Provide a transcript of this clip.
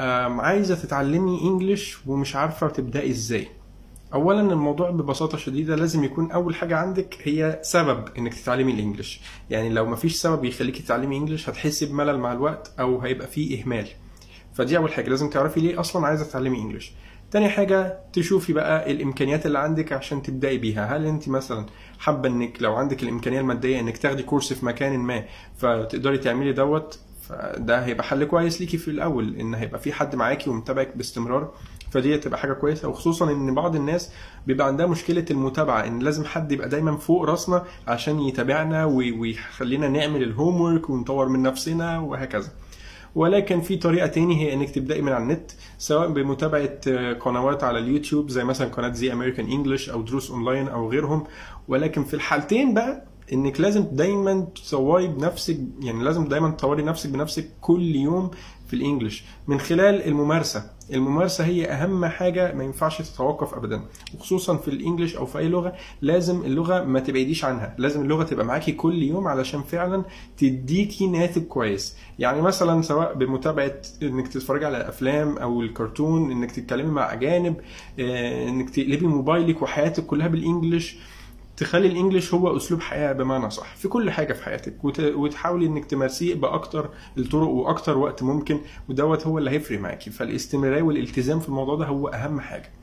أم، عايزة تتعلمي انجليش ومش عارفة تبدأي ازاي اولا الموضوع ببساطة شديدة لازم يكون اول حاجة عندك هي سبب انك تتعلمي الانجليش يعني لو مفيش سبب يخليكي تتعلمي انجليش هتحسي بملل مع الوقت او هيبقى فيه اهمال فدي اول حاجة لازم تعرفي ليه اصلا عايزة تتعلمي انجليش تاني حاجة تشوفي بقى الامكانيات اللي عندك عشان تبدأي بيها هل انت مثلا حابة انك لو عندك الامكانية المادية انك تاخدي كورس في مكان ما فتقدري تعملي دوت فده هيبقى حل كويس ليكي في الاول ان هيبقى في حد معاكي ومتابعك باستمرار فدي هتبقى حاجه كويسه وخصوصا ان بعض الناس بيبقى عندها مشكله المتابعه ان لازم حد يبقى دايما فوق راسنا عشان يتابعنا وي- ويخلينا نعمل الهوم ورك ونطور من نفسنا وهكذا ولكن في طريقه تاني هي انك تبداي من على النت سواء بمتابعه آه، قنوات على اليوتيوب زي مثلا قناه زي امريكان انجلش او دروس اونلاين او غيرهم ولكن في الحالتين بقى انك لازم دايما تصوري بنفسك يعني لازم دايما تطوري نفسك بنفسك كل يوم في الانجليش من خلال الممارسه الممارسه هي اهم حاجه ما ينفعش تتوقف ابدا وخصوصا في الانجليش او في اي لغه لازم اللغه ما تبعديش عنها لازم اللغه تبقى معاكي كل يوم علشان فعلا تديكي ناتج كويس يعني مثلا سواء بمتابعه انك تتفرجي على افلام او الكرتون انك تتكلمي مع اجانب آه، انك تقلبي موبايلك وحياتك كلها بالانجليش تخلي الانجليش هو اسلوب حياه بمعنى صح في كل حاجه في حياتك وت- وتحاولي انك تمارسيه باكتر الطرق واكتر وقت ممكن ودوت هو اللي هيفرق معاكي فالاستمراريه والالتزام في الموضوع ده هو اهم حاجه